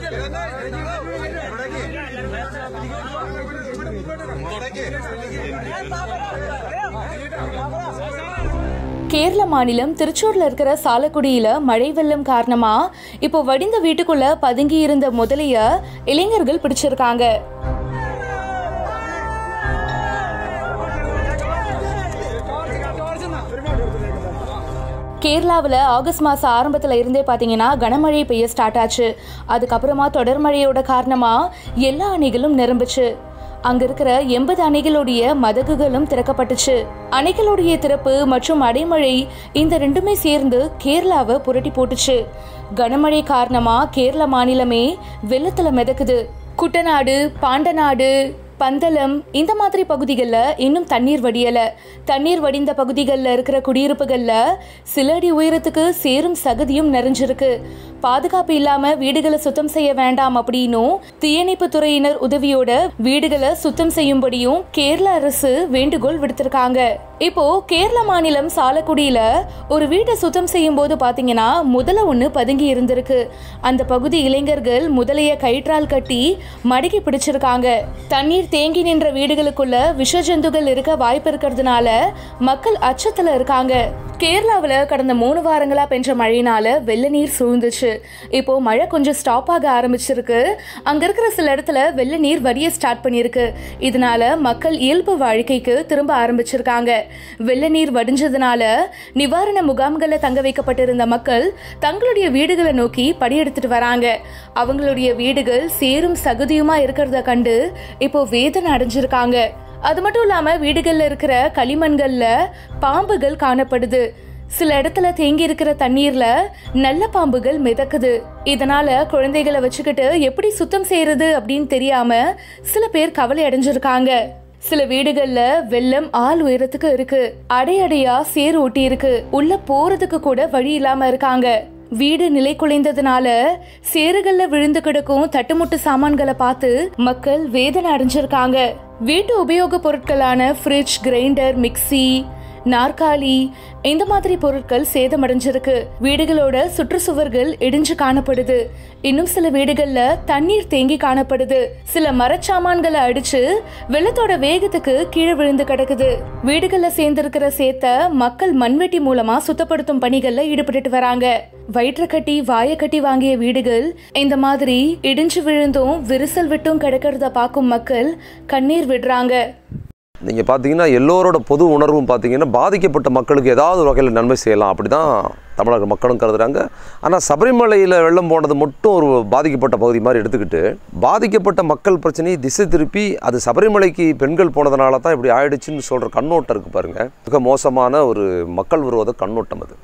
கேரள மாநிலம் திருச்சூர்ல இருக்கிற சாலக்குடியில மழை வெள்ளம் காரணமா இப்போ வடிந்த வீட்டுக்குள்ள பதுங்கி இருந்த முதலைய இளைஞர்கள் பிடிச்சிருக்காங்க கேரளாவில் ஆகஸ்ட் மாதம் ஆரம்பத்தில் இருந்தே பார்த்தீங்கன்னா கனமழை பெய்ய ஸ்டார்ட் ஆச்சு அதுக்கப்புறமா தொடர் மழையோட காரணமாக எல்லா அணைகளும் நிரம்புச்சு அங்க இருக்கிற எண்பது அணைகளுடைய மதகுகளும் திறக்கப்பட்டுச்சு அணைகளுடைய திறப்பு மற்றும் அடைமழை இந்த ரெண்டுமே சேர்ந்து கேரளாவை புரட்டி போட்டுச்சு கனமழை காரணமா கேரள மாநிலமே வெள்ளத்துல மிதக்குது குட்டநாடு பாண்டநாடு பந்தலம் இந்த மாதிரி பகுதிகளில் இன்னும் தண்ணீர் வடியல தண்ணீர் வடிந்த பகுதிகளில் இருக்கிற குடியிருப்புகளில் சில அடி உயரத்துக்கு சேரும் சகதியும் நிறைஞ்சிருக்கு பாதுகாப்பு இல்லாம வீடுகளை சுத்தம் செய்ய வேண்டாம் அப்படின்னும் தீயணைப்பு துறையினர் உதவியோட வீடுகளை சுத்தம் செய்யும்படியும் கேரள அரசு வேண்டுகோள் விடுத்திருக்காங்க இப்போ கேரள மாநிலம் சாலக்குடியில ஒரு வீட்டை சுத்தம் செய்யும் போது பாத்தீங்கன்னா முதல ஒண்ணு பதுங்கி இருந்திருக்கு அந்த பகுதி இளைஞர்கள் முதலைய கயிற்றால் கட்டி மடக்கி பிடிச்சிருக்காங்க தண்ணீர் தேங்கி நின்ற வீடுகளுக்குள்ள விஷ ஜந்துகள் இருக்க வாய்ப்பு இருக்கிறதுனால மக்கள் அச்சத்துல இருக்காங்க கேரளாவில் கடந்த மூணு வாரங்களா பெஞ்ச மழையினால வெள்ள நீர் சூழ்ந்துச்சு இப்போ மழை கொஞ்சம் ஸ்டாப் ஆக ஆரம்பிச்சிருக்கு அங்க இருக்கிற சில இடத்துல வெள்ள நீர் வரிய ஸ்டார்ட் பண்ணியிருக்கு இதனால மக்கள் இயல்பு வாழ்க்கைக்கு திரும்ப ஆரம்பிச்சிருக்காங்க வெள்ள நீர் வடிஞ்சதுனால நிவாரண முகாம்களில் தங்க வைக்கப்பட்டிருந்த மக்கள் தங்களுடைய வீடுகளை நோக்கி படியெடுத்துட்டு வராங்க அவங்களுடைய வீடுகள் சேரும் சகுதியுமா இருக்கிறத கண்டு இப்போ வேதனை அடைஞ்சிருக்காங்க அது மட்டும் இல்லாம வீடுகள்ல இருக்கிற களிமண்கள்ல பாம்புகள் காணப்படுது சில இடத்துல தேங்கி இருக்கிற தண்ணீர்ல நல்ல பாம்புகள் மிதக்குது இதனால குழந்தைகளை வச்சுக்கிட்டு எப்படி சுத்தம் செய்யறது அப்படின்னு தெரியாம சில பேர் கவலை அடைஞ்சிருக்காங்க சில வீடுகள்ல வெள்ளம் ஆள் உயரத்துக்கு இருக்கு அடையடையா சேறு ஒட்டி இருக்கு உள்ள போறதுக்கு கூட வழி இல்லாம இருக்காங்க வீடு நிலை குலைந்ததுனால சேறுகள்ல விழுந்து கிடக்கும் தட்டுமுட்டு சாமான்களை பார்த்து மக்கள் வேதனை அடைஞ்சிருக்காங்க வீட்டு உபயோக பொருட்களான ஃப்ரிட்ஜ் கிரைண்டர் மிக்ஸி நாற்காலி இந்த மாதிரி பொருட்கள் சேதமடைஞ்சிருக்கு வீடுகளோட சுற்றுச்சுவர்கள் இடிஞ்சு காணப்படுது இன்னும் சில வீடுகள்ல தண்ணீர் தேங்கி காணப்படுது சில மரச்சாமான்களை அடிச்சு வெள்ளத்தோட வேகத்துக்கு கீழே விழுந்து கிடக்குது வீடுகள்ல சேர்ந்திருக்கிற சேத்த மக்கள் மண்வெட்டி மூலமா சுத்தப்படுத்தும் பணிகள்ல ஈடுபட்டுட்டு வராங்க வயிற்று கட்டி வாய கட்டி வாங்கிய வீடுகள் இந்த மாதிரி இடிஞ்சு விழுந்தும் விரிசல் விட்டும் கிடக்கிறத பார்க்கும் மக்கள் கண்ணீர் விடுறாங்க நீங்கள் பார்த்தீங்கன்னா எல்லோரோட பொது உணர்வும் பார்த்தீங்கன்னா பாதிக்கப்பட்ட மக்களுக்கு ஏதாவது ஒரு வகையில் நன்மை செய்யலாம் அப்படி தான் தமிழக மக்களும் கருதுறாங்க ஆனால் சபரிமலையில் வெள்ளம் போனது மட்டும் ஒரு பாதிக்கப்பட்ட பகுதி மாதிரி எடுத்துக்கிட்டு பாதிக்கப்பட்ட மக்கள் பிரச்சனையை திசை திருப்பி அது சபரிமலைக்கு பெண்கள் போனதுனால தான் இப்படி ஆயிடுச்சுன்னு சொல்கிற கண்ணோட்டம் இருக்குது பாருங்கள் மிக மோசமான ஒரு மக்கள் விரோத கண்ணோட்டம் அது